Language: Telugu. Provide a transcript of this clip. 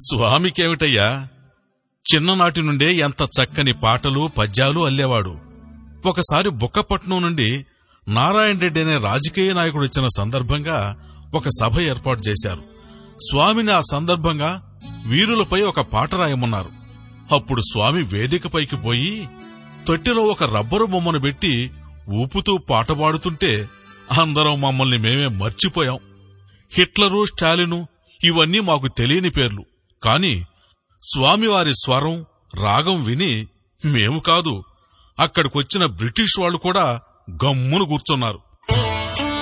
స్వామికేమిటయ్యా చిన్ననాటి నుండే ఎంత చక్కని పాటలు పద్యాలు అల్లేవాడు ఒకసారి బుక్కపట్నం నుండి నారాయణ రెడ్డి అనే రాజకీయ నాయకుడు వచ్చిన సందర్భంగా ఒక సభ ఏర్పాటు చేశారు స్వామిని ఆ సందర్భంగా వీరులపై ఒక పాట రాయమన్నారు అప్పుడు స్వామి వేదికపైకి పోయి తొట్టిలో ఒక రబ్బరు బొమ్మను పెట్టి ఊపుతూ పాట పాడుతుంటే అందరం మమ్మల్ని మేమే మర్చిపోయాం హిట్లరు స్టాలిను ఇవన్నీ మాకు తెలియని పేర్లు కాని స్వామివారి స్వరం రాగం విని మేము కాదు అక్కడికొచ్చిన బ్రిటిష్ వాళ్ళు కూడా గమ్మును కూర్చున్నారు